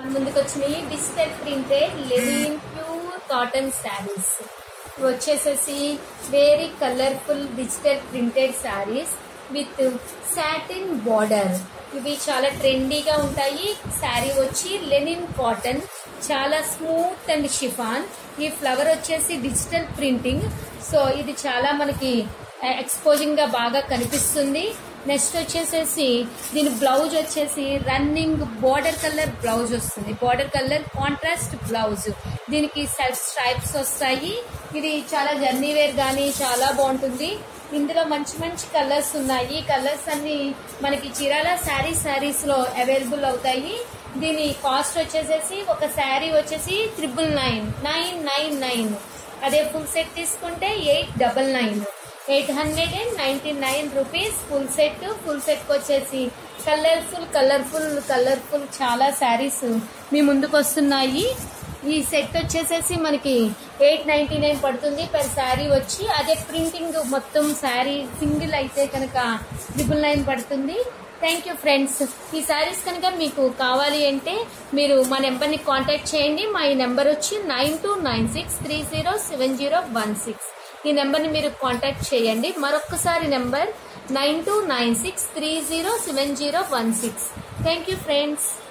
ముందుకు వచ్చినాయి digital printed linen pure cotton saris వచ్చేసేసి very colourful digital printed saris with satin border ఇవి చాలా ట్రెండీగా ఉంటాయి శారీ వచ్చి లెనిన్ కాటన్ చాలా స్మూత్ అండ్ షిఫాన్ ఈ ఫ్లవర్ వచ్చేసి డిజిటల్ ప్రింటింగ్ సో ఇది చాలా మనకి ఎక్స్పోజింగ్ గా బాగా కనిపిస్తుంది నెక్స్ట్ వచ్చేసేసి దీని బ్లౌజ్ వచ్చేసి రన్నింగ్ బార్డర్ కలర్ బ్లౌజ్ వస్తుంది బార్డర్ కలర్ కాంట్రాస్ట్ బ్లౌజ్ దీనికి సెల్ఫ్ స్ట్రైప్స్ వస్తాయి ఇది చాలా జర్నీ వేర్ కానీ చాలా బాగుంటుంది ఇందులో మంచి మంచి కలర్స్ ఉన్నాయి కలర్స్ అన్ని మనకి చీరాల శారీ శారీస్ లో అవైలబుల్ అవుతాయి దీని కాస్ట్ వచ్చేసేసి ఒక శారీ వచ్చేసి triple nine nine nine nine అదే ఫుల్ సెట్ తీసుకుంటే eight double nine eight hundred and ninety nine rupees full set full set వచ్చేసి కలర్ఫుల్ కలర్ఫుల్ కలర్ఫుల్ చాలా శారీస్ మీ ముందుకు వస్తున్నాయి ఈ సెట్ వచ్చేసేసి మనకి ఎయిట్ నైన్టీ నైన్ పడుతుంది పర్ శారీ వచ్చి అదే ప్రింటింగ్ మొత్తం శారీ సింగిల్ అయితే కనుక ట్రిపుల్ నైన్ పడుతుంది థ్యాంక్ యూ ఫ్రెండ్స్ ఈ శారీస్ కనుక మీకు కావాలి అంటే మీరు మా నెంబర్ని కాంటాక్ట్ చేయండి మా ఈ నెంబర్ వచ్చి nine two nine six three zero seven zero one six ఈ నెంబర్ని మీరు కాంటాక్ట్ చేయండి మరొకసారి number nine two nine six three zero seven zero one six thank you friends